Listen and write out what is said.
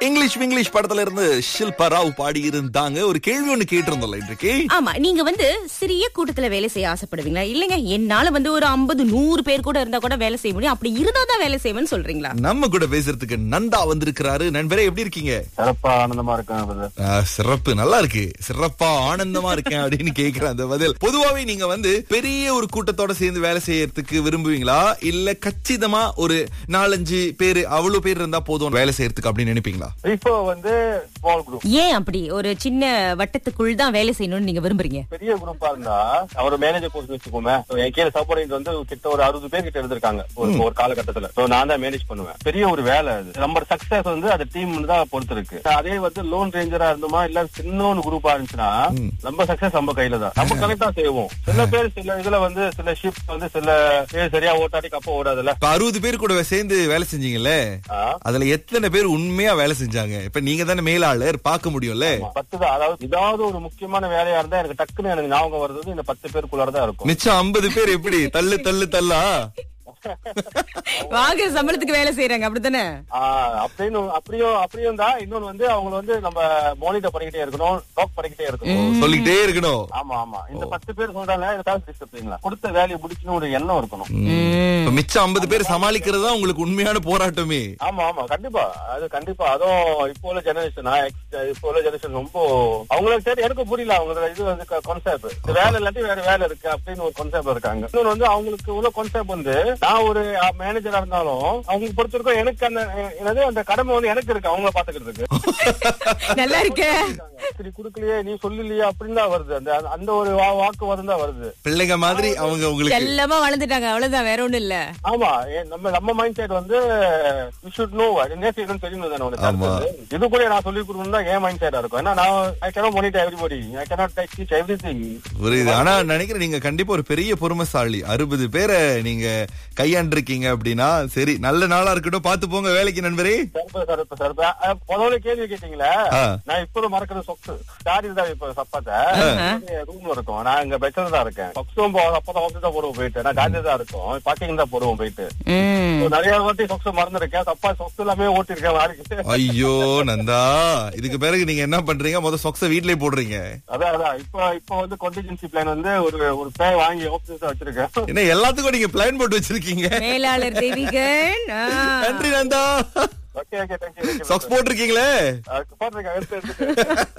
English English படத்துல இருந்து ஷில்பா ராவ் பாடி இருந்தாங்க ஒரு கேள்வி ஒண்ணு கேட்டிருந்தோம்ல இன்றைக்கு ஆமா நீங்க வந்து சிறிய கூட்டத்துல வேலை செய்ய ஆசைப்படுவீங்களா இல்லைங்க என்னால வந்து ஒரு ஐம்பது நூறு பேர் கூட இருந்தா கூட வேலை செய்ய முடியும் அப்படி இருந்தா தான் வேலை செய்வேன்னு சொல்றீங்களா நம்ம கூட பேசுறதுக்கு நந்தா வந்திருக்கிறாரு நண்பரே எப்படி இருக்கீங்க சிறப்பா ஆனந்தமா இருக்கேன் பிரதர் ஆ, சிறப்பு நல்லா இருக்கு சிறப்பா ஆனந்தமா இருக்கேன் அப்படின்னு கேக்குற அந்த பதில் பொதுவாவே நீங்க வந்து பெரிய ஒரு கூட்டத்தோட சேர்ந்து வேலை செய்யறதுக்கு விரும்புவீங்களா இல்ல கச்சிதமா ஒரு நாலஞ்சு பேரு அவ்வளவு பேர் இருந்தா போதும் வேலை செய்யறதுக்கு அப்படின்னு நினைப்பீங்களா இப்போ வந்து ஸ்மால் குரூப் ஏன் அப்படி ஒரு சின்ன வட்டத்துக்குள் தான் வேலை செய்யணும்னு நீங்க விரும்புறீங்க பெரிய குரூப்பா இருந்தா அவர் மேனேஜர் போஸ்ட் வச்சுக்கோமே So, என் கீழே சப்போர்ட் வந்து கிட்ட ஒரு அறுபது பேர் கிட்ட இருந்திருக்காங்க ஒரு ஒரு காலகட்டத்துல சோ நான் தான் மேனேஜ் பண்ணுவேன் பெரிய ஒரு வேலை அது நம்ம சக்சஸ் வந்து அந்த டீம் தான் பொறுத்து இருக்கு அதே வந்து லோன் ரேஞ்சரா இருந்தோமா இல்ல சின்ன குரூப்பா இருந்துச்சுன்னா நம்ம சக்சஸ் நம்ம கையில தான் நம்ம கரெக்டா செய்வோம் சில பேர் சில இதுல வந்து சில ஷிப் வந்து சில பேர் சரியா ஓட்டாடி கப்ப ஓடாதுல்ல இப்ப அறுபது பேர் கூட சேர்ந்து வேலை செஞ்சீங்கல்ல ஆ. அதுல எத்தனை பேர் உண்மையா வேலை செஞ்சாங்க இப்ப நீங்க தானே மேலாளர் பார்க்க முடியும்ல பத்து தான் அதாவது ஏதாவது ஒரு முக்கியமான வேலையா இருந்தா எனக்கு டக்குன்னு எனக்கு ஞாபகம் வருது இந்த பத்து பேருக்குள்ளார தான் இருக்கும் மிச்சம் ஐம்பது பேர் எப்படி தள்ளு தள்ளு தள்ளா வாங்க சம்பளத்துக்கு வேலை செய்யறாங்க அப்படித்தானே ஆஹ் அப்படின்னு அப்படியும் அப்படியும் தான் இன்னொன்னு வந்து அவங்க வந்து நம்ம மானிட்டர் பண்ணிக்கிட்டே இருக்கணும் டாக் பண்ணிக்கிட்டே இருக்கணும் சொல்லிக்கிட்டே இருக்கணும் ஆமா ஆமா இந்த பத்து பேர் சொல்றாங்க இதுக்காக டிஸ்டர்பிங்களா கொடுத்த வேலையை முடிக்கணும் ஒரு எண்ணம் இருக்கணும் இப்ப மிச்சம் ஐம்பது பேர் சமாளிக்கிறது தான் உங்களுக்கு உண்மையான போராட்டமே ஆமா ஆமா கண்டிப்பா அது கண்டிப்பா அதுவும் இப்போ உள்ள ஜெனரேஷன் இப்போ உள்ள ஜெனரேஷன் ரொம்ப அவங்களுக்கு சரி எனக்கு புரியல அவங்களோட இது வந்து கான்செப்ட் இந்த வேலை இல்லாட்டி வேற வேலை இருக்கு அப்படின்னு ஒரு கான்செப்ட் இருக்காங்க இன்னொன்னு வந்து அவங்களுக்கு உள்ள கான்செப்ட் வந்து நான் ஒரு மேனேஜரா இருந்தாலும் அவங்களுக்கு பொறுத்த வரைக்கும் எனக்கு அந்த அஹ், என்னது அந்த கடமை வந்து எனக்கு இருக்கு அவங்கள பாத்துக்கிறதுக்கு நல்லா இருக்க சரி குடுக்கலையே நீ சொல்லலையே அப்படின்னு தான் வருது அந்த அந்த ஒரு வா- வாக்கு வரும் தான் வருது பிள்ளைங்க மாதிரி அவங்க உங்களுக்கு செல்லமா வளர்ந்துட்டாங்க அவ்வளவுதான் வேற ஒண்ணும் இல்ல ஆமா ஏ- நம்ம நம்ம மைண்ட் செட் வந்து யூ ஷுட் நோ நேற்று தெரியணும் தானே உனக்கு ஆமா. அடுத்தது. இது கூட நான் சொல்லி கொடுக்கணும் தான் என் மைண்ட் செட்டா இருக்கும் ஏன்னா நான் I cannot monitor everybody I cannot teach everything புரியுது ஆனா நினைக்கிறேன் நீங்க கண்டிப்பா ஒரு பெரிய பொறுமைசாலி அறுபது பேரை நீங்க கையாண்டிருக்கீங்க அப்படின்னா சரி நல்ல நாளா இருக்கட்டும் பாத்து போங்க வேலைக்கு நண்பரே சருப்பு சருப்பு சருப்பு அஹ், முதல்ல கேள்வி கேட்டீங்களா ஆ. நான் இப்போதும் மறக்கிற சொக்ஸ் ஸ்டாரி தான் இப்ப சப்பாத்த ரூம்ல இருக்கும் நான் இங்க பெச்சல் தான் இருக்கேன் சொக்ஸும் அப்பதான் ஆஃபீஸ் தான் போடுவோம் போயிட்டு நான் காந்தி தான் இருக்கும் பாக்கிங் தான் போடுவோம் போயிட்டு ம். So, நிறைய வாட்டி சொக்ஸ் மறந்துருக்கேன் தப்பா சொக்ஸ் எல்லாமே ஓட்டிருக்கேன் நாளைக்கு ஐயோ நந்தா இதுக்கு பிறகு நீங்க என்ன பண்றீங்க முத சொக்ஸ வீட்லயே போடுறீங்க அதான் அதான் இப்போ இப்போ வந்து contingency பிளான் வந்து ஒரு ஒரு பே வாங்கி ஆபீஸ் வச்சிருக்கேன் என்ன எல்லாத்துக்கும் நீங்க பிளான் போட்டு வச்சிருக்கீங்க மேலாளர் தேவிகன் ஆ. நன்றி Nanda okay okay thank you socks போட்டிருக்கீங்களே போட்டிருக்கேன் எடுத்து எடுத்துட்டு